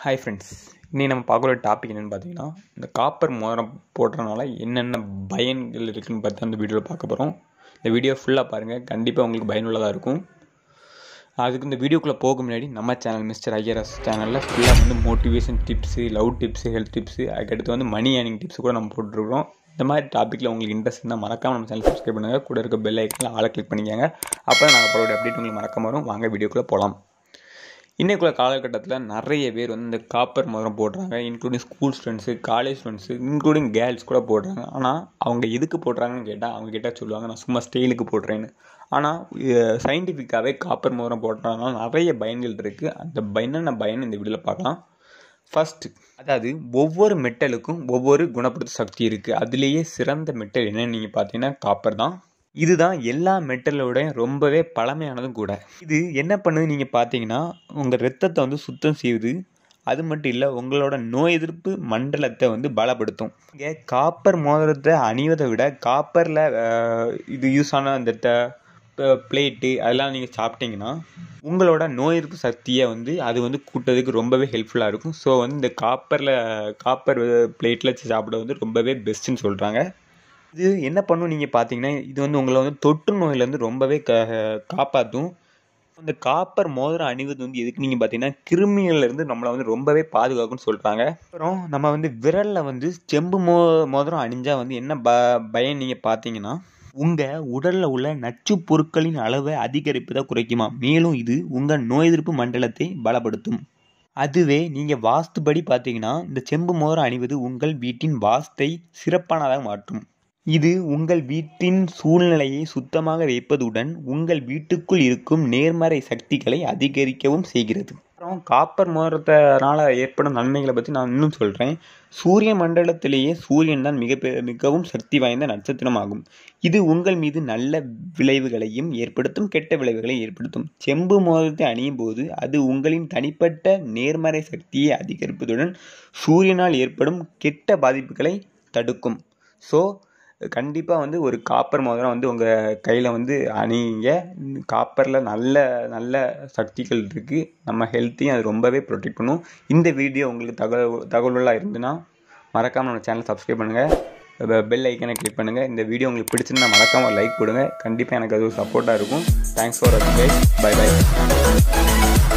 hi friends இன்னைக்கு நம்ம பார்க்குற டாபிக் என்னென்னு பார்த்தீங்கன்னா இந்த காப்பர் மோதிரம் போடுறதுனால என்னென்ன பயன்கள் இருக்குன்னு பார்த்து அந்த வீடியோவில் பார்க்க போகிறோம் இந்த வீடியோ ஃபுல்லாக பாருங்கள் கண்டிப்பாக உங்களுக்கு பயனுள்ளதாக இருக்கும் அதுக்கு இந்த வீடியோக்குள்ளே போக முன்னாடி நம்ம சேனல் மிஸ்டர் ஐஆர்எஸ் சேனலில் ஃபுல்லாக வந்து motivation tips love tips health tips அதுக்கடுத்து வந்து மணி ஏர்னிங் டிப்ஸ் கூட நம்ம போட்டுருக்கோம் இந்த மாதிரி டாப்பிக்கில் உங்களுக்கு இன்ட்ரெஸ்ட் இருந்தால் மறக்காமல் நம்ம சேனல் சப்ஸ்கிரைப் பண்ணுங்கள் கூட இருக்க பெல் ஐக்கனில் ஆளை கிளிக் பண்ணிக்கோங்க அப்போ நாங்கள் போகிற அப்டேட் உங்களுக்கு மறக்காம வரும் வாங்க வீடியோக்குள்ளே போகலாம் இன்றைக்குள்ள காலகட்டத்தில் நிறைய பேர் வந்து இந்த காப்பர் மோதிரம் போடுறாங்க including school students college students including girls கூட போடுறாங்க ஆனால் அவங்க எதுக்கு போடுறாங்கன்னு கேட்டால் அவங்க கேட்டால் சொல்லுவாங்க நான் சும்மா ஸ்டைலுக்கு போடுறேன்னு ஆனால் சயின்டிஃபிக்காகவே காப்பர் மோதிரம் போடுறதுனால நிறைய பயன்கள் இருக்குது அந்த என்னென்ன பயன் இந்த வீடியோவில் பார்க்கலாம் ஃபஸ்ட்டு அதாவது ஒவ்வொரு மெட்டலுக்கும் ஒவ்வொரு குணப்படுத்த சக்தி இருக்குது அதுலேயே சிறந்த மெட்டல் என்னன்னு நீங்கள் பார்த்தீங்கன்னா காப்பர் தான் இதுதான் எல்லா மெட்டலோட ரொம்பவே பழமையானதும் கூட இது என்ன பண்ணுது நீங்கள் பார்த்தீங்கன்னா உங்கள் ரத்தத்தை வந்து சுத்தம் செய்யுது அது மட்டும் இல்லை உங்களோட நோய் எதிர்ப்பு மண்டலத்தை வந்து பலப்படுத்தும் இங்கே காப்பர் மோதிரத்தை அணிவதை விட காப்பரில் இது யூஸ் ஆன அந்த பிளேட்டு அதெல்லாம் நீங்கள் சாப்பிட்டீங்கன்னா உங்களோட நோய் எதிர்ப்பு சக்தியை வந்து அது வந்து கூட்டதுக்கு ரொம்பவே ஹெல்ப்ஃபுல்லாக இருக்கும் ஸோ வந்து இந்த காப்பரில் காப்பர் பிளேட்டில் சாப்பிட வந்து ரொம்பவே பெஸ்ட்டுன்னு சொல்கிறாங்க இது என்ன பண்ணும் நீங்கள் பார்த்தீங்கன்னா இது வந்து உங்களை வந்து தொற்று நோயிலேருந்து ரொம்பவே க காப்பாற்றும் இந்த காப்பர் மோதிரம் அணிவது வந்து எதுக்கு நீங்கள் பார்த்தீங்கன்னா கிருமிகள்லேருந்து நம்மளை வந்து ரொம்பவே பாதுகாக்கும்னு சொல்கிறாங்க அப்புறம் நம்ம வந்து விரலில் வந்து செம்பு மோ மோதிரம் அணிஞ்சால் வந்து என்ன ப பயன் நீங்கள் பார்த்தீங்கன்னா உங்கள் உடலில் உள்ள நச்சு பொருட்களின் அளவை அதிகரிப்பதை குறைக்குமா மேலும் இது உங்கள் நோய் எதிர்ப்பு மண்டலத்தை பலப்படுத்தும் அதுவே நீங்கள் வாஸ்துபடி பார்த்தீங்கன்னா இந்த செம்பு மோதிரம் அணிவது உங்கள் வீட்டின் வாஸ்தை சிறப்பானதாக மாற்றும் இது உங்கள் வீட்டின் சூழ்நிலையை சுத்தமாக வைப்பதுடன் உங்கள் வீட்டுக்குள் இருக்கும் நேர்மறை சக்திகளை அதிகரிக்கவும் செய்கிறது அப்புறம் காப்பர் மோதிரத்தினால ஏற்படும் நன்மைகளை பற்றி நான் இன்னும் சொல்கிறேன் சூரிய மண்டலத்திலேயே சூரியன் தான் மிக மிகவும் சக்தி வாய்ந்த நட்சத்திரமாகும் இது உங்கள் மீது நல்ல விளைவுகளையும் ஏற்படுத்தும் கெட்ட விளைவுகளையும் ஏற்படுத்தும் செம்பு மோதிரத்தை அணியும் போது அது உங்களின் தனிப்பட்ட நேர்மறை சக்தியை அதிகரிப்பதுடன் சூரியனால் ஏற்படும் கெட்ட பாதிப்புகளை தடுக்கும் ஸோ கண்டிப்பாக வந்து ஒரு காப்பர் மோதிரம் வந்து உங்கள் கையில் வந்து அணிங்க காப்பரில் நல்ல நல்ல சக்திகள் இருக்குது நம்ம ஹெல்த்தையும் அது ரொம்பவே ப்ரொடெக்ட் பண்ணும் இந்த வீடியோ உங்களுக்கு தகவல் தகவலாக இருந்துன்னா மறக்காமல் நம்ம சேனலை சப்ஸ்கிரைப் பண்ணுங்கள் பெல் ஐக்கனை கிளிக் பண்ணுங்கள் இந்த வீடியோ உங்களுக்கு பிடிச்சிருந்தா மறக்காமல் லைக் போடுங்க கண்டிப்பாக எனக்கு அது ஒரு சப்போர்ட்டாக இருக்கும் தேங்க்ஸ் ஃபார் வாட்சிங் பை பை